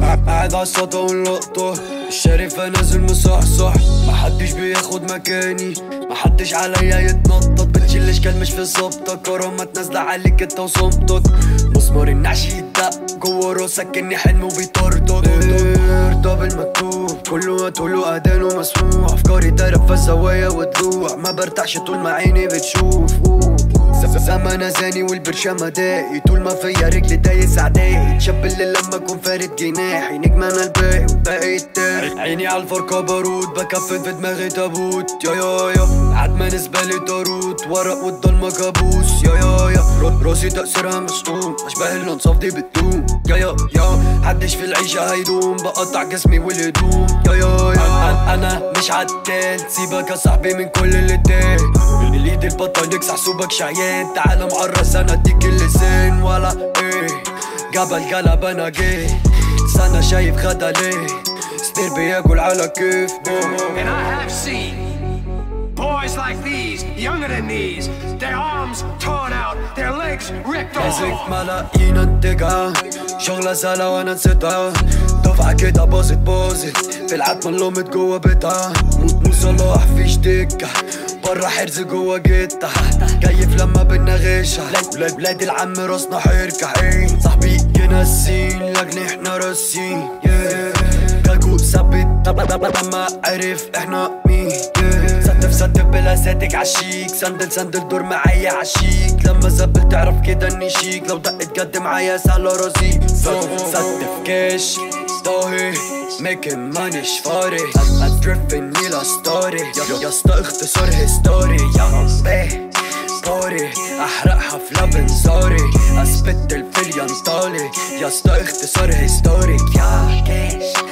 قاعد عالسطا واللقطة الشريفة نازل مصحصح محدش بياخد مكاني محدش عليا يتنطط بتشيل اشكال مش في ظبطك كرامات نازلة عليك انت وصمتك مسمار النعش يدق جوه راسك اني حلم وبيطردك طب المكتوب كله هتقوله اذان ومسموع افكاري ترف في الزوايا وتروح ما برتاحش طول ما عيني بتشوف زمان ازاني والبرشامة داقي طول ما فيا رجلي دايس عداي شاب اللي لما اكون فارد جناحي نجم انا الباقي والباقي التاني عيني على الفرقة بارود بكفن في دماغي تابوت يا يا يا عاد ما نسبة لي طاروت ورق والضلمة كابوس يا يا يا رو- راسي تأثيرها مسؤول اشباه الانصاف دي بتدوم يا يا يا حدش في العيشة هيدوم بقطع جسمي والهدوم يا يا يا أنا- انا مش عتال سيبك يا صاحبي من كل اللي اتقال الايد البطل يكسح صوبك شعيان تعال معرس انا اديك اللسان ولا ايه جبل قلب انا جيت سنة شايف خدا ليه ستير بياكل على كيف And I have seen boys like these, younger than these, their arms torn out, their legs ripped ماسك off. ملاقين انتجها شغلة سهلة وانا نسيتها دفعة كده باظت باظت في العتمة لومت جوا بيتها موت مو صلاح فيش دكة برا حرز جوا جتة كيف لما بينا غشة ولاد ولاد العم راسنا حركة عين صاحبي ينسين لاجل احنا راسين جاكو ثبت لما عرف احنا مين ستف ستف بلا ساتك عشيك سندل سندل دور معايا عشيك لما زبل تعرف كده اني شيك لو دقت جد معايا سهلة راسي ستف كاش طاهي ميكن مانيش فاري ادريفن نيلا ستوري يا يا اسطى اختصار هيستوري يا بيه بوري احرقها في لابنزاري اثبت الفيليان طالي يا اسطى اختصار هيستوري يا كاش